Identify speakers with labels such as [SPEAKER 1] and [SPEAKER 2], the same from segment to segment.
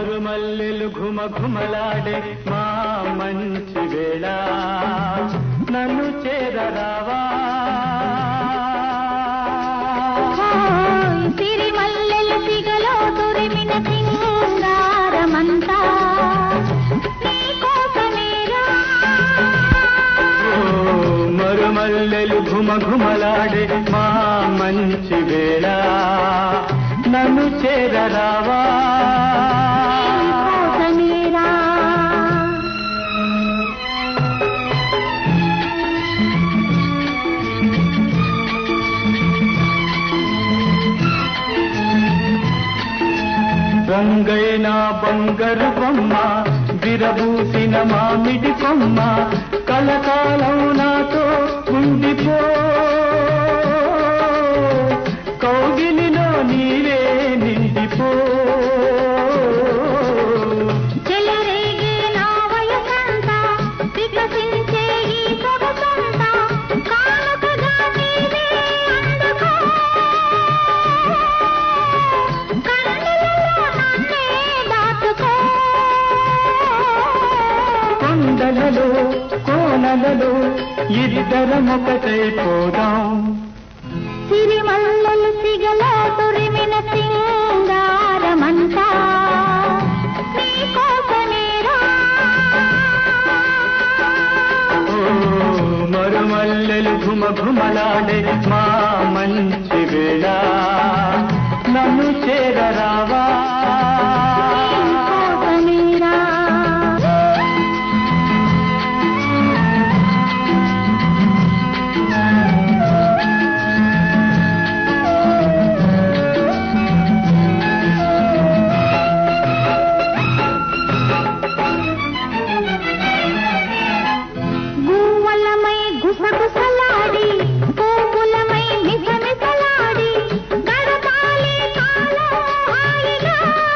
[SPEAKER 1] మరుమల్లెలు ఘుమ ఘుమలాడే మా మంచి వేళ నన్ను చేరరావా
[SPEAKER 2] సిరిమల్లెల సిగలో తురిమిన సింగారమంతా నీకోసమేరా
[SPEAKER 1] ఓ, మరుమల్లెలు ఘుమ ఘుమలాడే మా మంచి వేళ నన్ను చేరరావా
[SPEAKER 2] నీకోసమేరా
[SPEAKER 1] రంగైన బంగారు బొమ్మ విరబూసిన మామిడి కొమ్మ కలకాలం నాతో ఉండిపో కౌగిలిలో నీవే నిండిపో
[SPEAKER 2] చెలరేగే నా వయసంతా వికసించే ఈ సొగసంతా కానుకగా నీవే అందుకో కన్నులలో నన్నే దాచుకో
[SPEAKER 1] కొండలలో కోనలలో ఇద్దరం ఒకటైపోదాం
[SPEAKER 2] సిరిమల్లెలు సిగలో తురిమిన సింగారమంతా నీకోసమేరా
[SPEAKER 1] ఓ, మరుమల్లెలు ఘుమ ఘుమలాడే మా మంచి వేళ నన్ను చేరరావా
[SPEAKER 2] నీకోసమేరా గువ్వలమై గుసగుసలాడి పువ్వులమై మిసమిసలాడి గడపాలి కాలం హాయిగా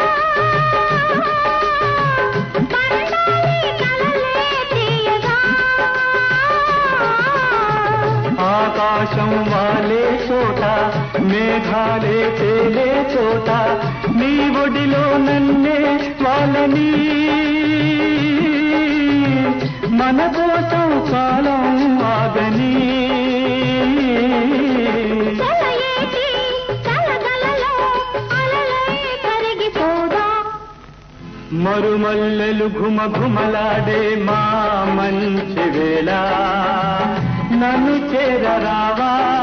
[SPEAKER 2] పండాలి కలలే తీయగా
[SPEAKER 1] ఆకాశం వాలే చోట మేఘాలే తేలే చోట నీ ఒడిలో నన్నే వాళ్ళని మన కోసం కాలం ఆగని
[SPEAKER 2] చలయేటి చలగలలో అలలై కరిగిపోదా
[SPEAKER 1] మరుమల్లెలు ఘుమ ఘుమలాడే మా మంచి వేళ నన్ను చేరరావా